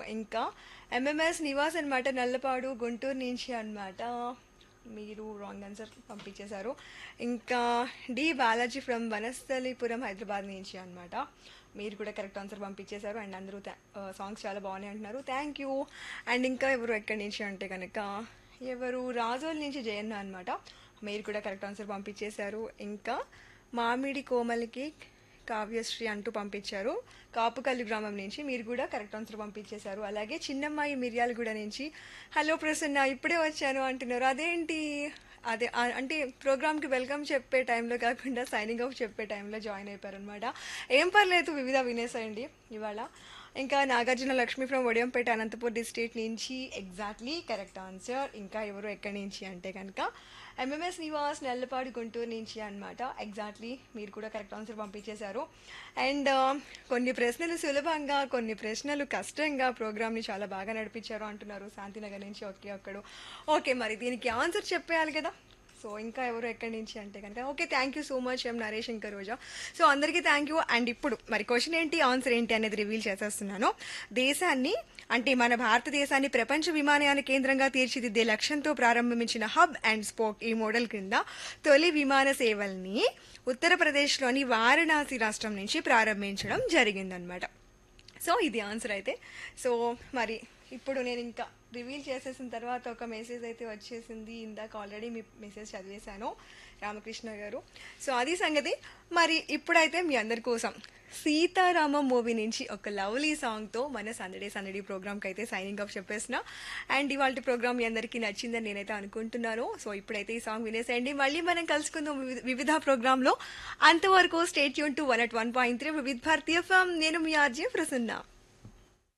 ఇంకా ఎంఎంఎస్ నివాస్ అనమాట నల్లపాడు గుంటూరు నుంచి అనమాట మీరు రాంగ్ ఆన్సర్ పంపించేశారు ఇంకా డి బాలాజీ ఫ్రమ్ వనస్థలిపురం హైదరాబాద్ నుంచి అనమాట మీరు కూడా కరెక్ట్ ఆన్సర్ పంపించేశారు అండ్ అందరూ సాంగ్స్ చాలా బాగున్నాయి అంటున్నారు థ్యాంక్ యూ అండ్ ఇంకా ఎవరు ఎక్కడి నుంచి అంటే కనుక ఎవరు రాజోల్ నుంచి జయన్న అనమాట మీరు కూడా కరెక్ట్ ఆన్సర్ పంపించేశారు ఇంకా మామిడి కోమలికి కావ్యశ్రీ అంటూ పంపించారు కాపుకల్లి గ్రామం నుంచి మీరు కూడా కరెక్ట్ ఆన్సర్ పంపించేశారు అలాగే చిన్నమ్మాయి మిర్యాలగూడ నుంచి హలో ప్రసన్న ఇప్పుడే వచ్చాను అంటున్నారు అదేంటి అదే ఆ- అంటే ప్రోగ్రామ్కి వెల్కమ్ చెప్పే టైంలో కాకుండా సైనింగ్ ఆఫ్ చెప్పే టైంలో జాయిన్ అయిపోయారనమాట ఏం పర్లేదు వివిధ వినేసేయండి ఇవాళ ఇంకా నాగార్జున లక్ష్మి ఫ్రమ్ ఒడియంపేట అనంతపూర్ డిస్ట్రిక్ట్ నుంచి ఎగ్జాక్ట్లీ కరెక్ట్ ఆన్సర్ ఇంకా ఎవరు ఎక్కడి నుంచి అంటే కనుక ఎంఎంఎస్ నివాస్ నెల్లపాడు గుంటూరు నుంచి అనమాట ఎగ్జాక్ట్లీ మీరు కూడా కరెక్ట్ ఆన్సర్ పంపించేశారు అండ్ కొన్ని ప్రశ్నలు సులభంగా కొన్ని ప్రశ్నలు కష్టంగా ప్రోగ్రామ్ని చాలా బాగా నడిపించారు అంటున్నారు శాంతినగర్ నుంచి ఒకే ఒక్కడు ఓకే మరి దీనికి ఆన్సర్ చెప్పేయాలి కదా సో ఇంకా ఎవరు ఎక్కడి నుంచి అంటే కనుక okay thank you so much M Naresh ఇంకా రోజా సో అందరికీ థ్యాంక్ యూ అండ్ ఇప్పుడు మరి క్వశ్చన్ ఏంటి ఆన్సర్ ఏంటి అనేది రివీల్ చేసేస్తున్నాను దేశాన్ని అంటే మన భారతదేశాన్ని ప్రపంచ విమానయాన కేంద్రంగా తీర్చిదిద్దే లక్ష్యంతో ప్రారంభించిన హబ్ అండ్ స్పోక్ ఈ మోడల్ క్రింద తొలి విమాన సేవల్ని ఉత్తరప్రదేశ్లోని వారణాసి రాష్ట్రం నుంచి ప్రారంభించడం జరిగిందనమాట సో ఇది ఆన్సర్ అయితే సో మరి ఇప్పుడు నేను ఇంకా రివీల్ చేసేసిన తర్వాత ఒక మెసేజ్ అయితే వచ్చేసింది ఇందాక ఆల్రెడీ మీ మెసేజ్ చదివేశాను రామకృష్ణ గారు సో అది సంగతి మరి ఇప్పుడైతే మీ అందరి కోసం సీతారామం మూవీ నుంచి ఒక లవ్లీ సాంగ్తో మన సందడే సందడి ప్రోగ్రామ్కి అయితే సైనింగ్ ఆఫ్ చెప్పేసిన అండ్ ఇవాళ ప్రోగ్రామ్ మీ అందరికీ నచ్చిందని నేనైతే అనుకుంటున్నాను సో ఇప్పుడైతే ఈ సాంగ్ వినేసేయండి మళ్ళీ మనం కలుసుకుందాం వివిధ- వివిధ ప్రోగ్రాంలో అంతవరకు స్టేట్ యూన్ to one at one point three Vividh Bharatiya form నేను మీ ఆర్జే ప్రసన్న